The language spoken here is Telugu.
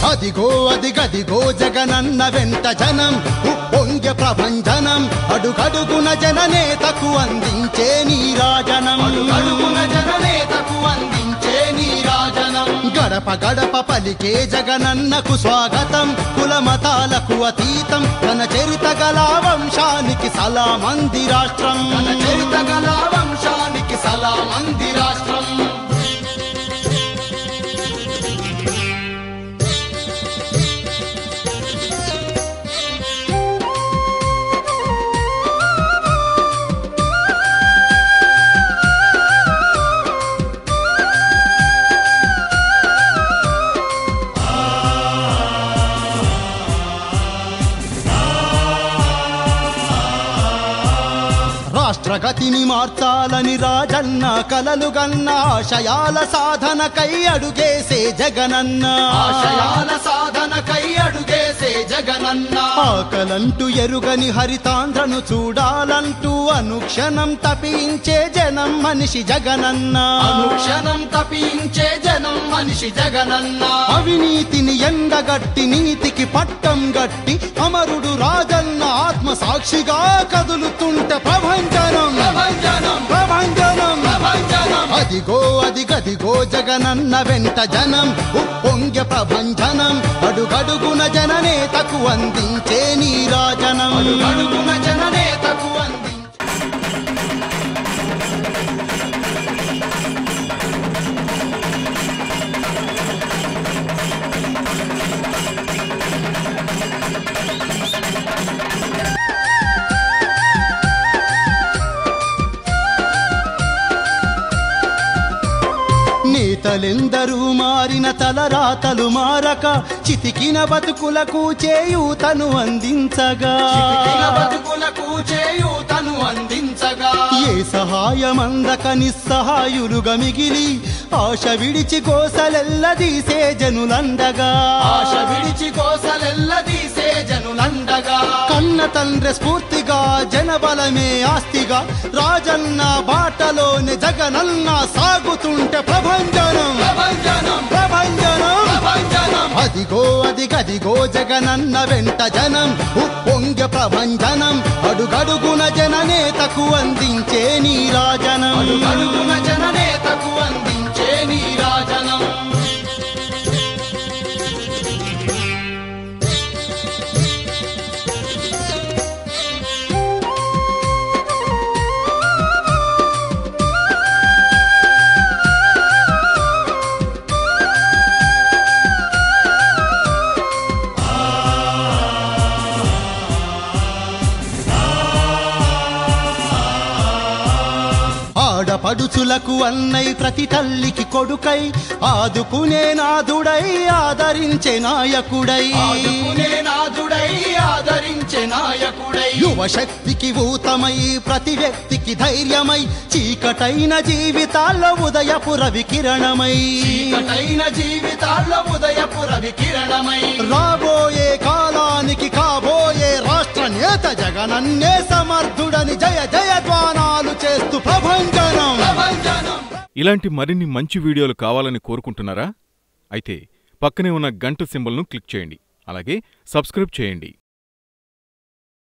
అదిగో అదిగదిగో జగనన్న వెంట జనం ఉప్పొంగ ప్రభంజనం అడుగడుగున జననేతకు అందించే నీరాజనం అడుగడుగున జననేతకు అందించే నీరాజనం గడప గడప పలికే జగనన్నకు స్వాగతం కుల మతాలకు అతీతం తన చరిత గల వంశానికి సలామంది రాష్ట్రం తన చరిత గల వంశానికి సలామంది రాష్ట్రం రాష్ట్రగతిని మార్చాలని రాజన్న కలలుగన్న ఆశయాల సాధనకై అడుగేసే జగనన్న ఆశయాల సాధనకై అడుగేసే జగనన్న ఆకలంటూ ఎరుగని హరితాంధ్రను చూడాలంటూ అనుక్షణం తపించే జనం మనిషి జగనన్న అనుక్షణం తపించే జనం మనిషి జగనన్న అవినీతిని ఎండగట్టి నీతికి పట్టం గట్టి అమరుడు రాజన్న ఆత్మ సాక్షిగా కదులుతుంటే ప్రభంజనం ప్రభంజనం ప్రభంజనం ప్రభంజనం అదిగో అదిగదిగో జగనన్న వెంట జనం ఉప్పొంగ ప్రభంజనం అడుగడుగున జననేతకు అందించే నీరాజనం అడుగడుగున జననేతకు అందించే నేతలెందరూ మారిన తలరాతలు మారక చితికిన బతుకులకు చేయూతను అందించగా బతుకులకు చేయూతను అందించగా ఏ సహాయం అందక నిస్సహాయులుగా మిగిలి ఆశ విడిచి కోసలెల్లదీసే జనులండగా ఆశ విడిచి కోసలెల్లదీసే జనులండగా కన్న తండ్రి స్ఫూర్తిగా జనబలమే ఆస్తిగా రాజన్న బాటలోని జగనన్న సాగుతుంటే ప్రభంజనం ప్రభంజనం ప్రభంజనం ప్రభంజనం అదిగో అదిగదిగో జగనన్న వెంట జనం ఉప్పొంగ ప్రభంజనం అడుగడుగున జననేతకు అందించే నీరాజనం అడుగడుగున జననేతకు అందించే నీరాజనం ఆడపడుచులకు అన్నై ప్రతి తల్లికి కొడుకై ఆదుకునే నాదుడై ఆదరించే నాయకుడై ఆదుకునే నాదుడై ఆదరించే నాయకుడై యువ శక్తికి ఊతమై ప్రతి వ్యక్తికి ధైర్యమై చీకటైన జీవితాల్లో ఉదయపు రవి కిరణమై చీకటైన జీవితాల్లో ఉదయపు రవి కిరణమై రాబోయే కాలానికి కాబోయే రాష్ట్ర నేత జగనన్నే సమర్థుడని జయ జయ ధ్వానాలు చేస్తూ ప్రభంజనం ప్రభంజనం ఇలాంటి మరిన్ని మంచి వీడియోలు కావాలని కోరుకుంటున్నారా అయితే పక్కనే ఉన్న గంట సింబల్ను క్లిక్ చేయండి అలాగే సబ్స్క్రైబ్ చేయండి